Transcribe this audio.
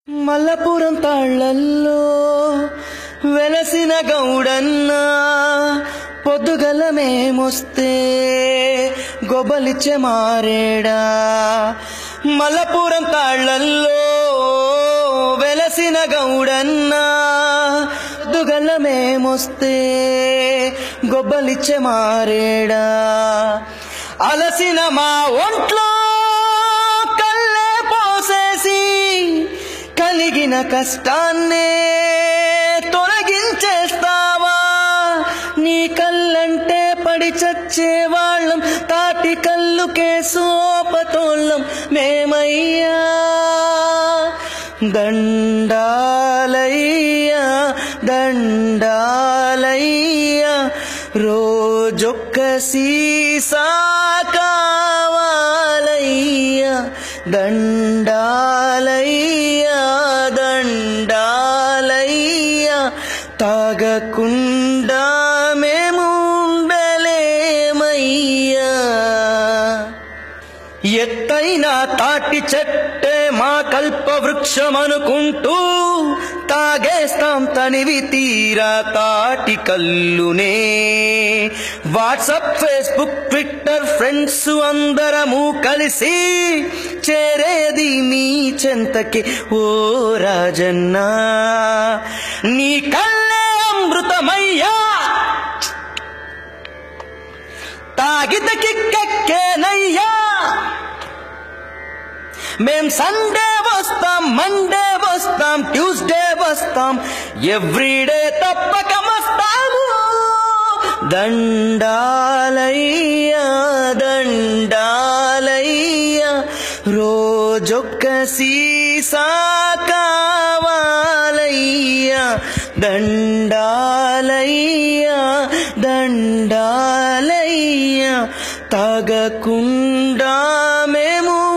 మల్లపురం తాళ్లల్లో వెలసిన గౌడన్న పొద్దుగల మేమొస్తే గొబ్బలిచ్చే మారేడా మల్లపురం తాళ్లల్లో వెలసిన గౌడన్న పొద్దుగల మేమొస్తే గొబ్బలిచ్చే మారేడా అలసిన మా ఒంట్లో కళ్ళే పోసేసి కలిగిన కష్టాన్నే తొలగించేస్తావా నీ కళ్ళంటే పడి చచ్చే వాళ్ళం తాటి కళ్ళుకే సోపతోళ్ళం మేమయ్యా దండాలయ్యా దండాలయ్యా రోజొక్క సీసా కావాలయ్యా దండాలయ్యా దండాలయ్యా తాగకుండా మేము ఉండలేమయ్యా ఎత్తైన తాటి చెట్టే మా కల్ప వృక్షమనుకుంటూ తాగేస్తాం తనివి తీరా తాటి కల్లునే వాట్సప్ ఫేస్బుక్ ట్విట్టర్ ఫ్రెండ్స్ అందరము కలిసి చేరేది మీ చెంతకి ఓ రాజన్నా నీ కళ్ళే అమృతమయ్యా తాగిత కిక్కెక్కేనయ్యా మేం సండే వస్తాం మండే వస్తాం ట్యూస్డే వస్తాం ఎవ్రీడే తప్పక వస్తాము దండాలయ్యా దండాలయ్యా రోజొక్క సీసా కావాలయ్యా దండాలయ్యా దండాలయ్యా తాగకుండా మేము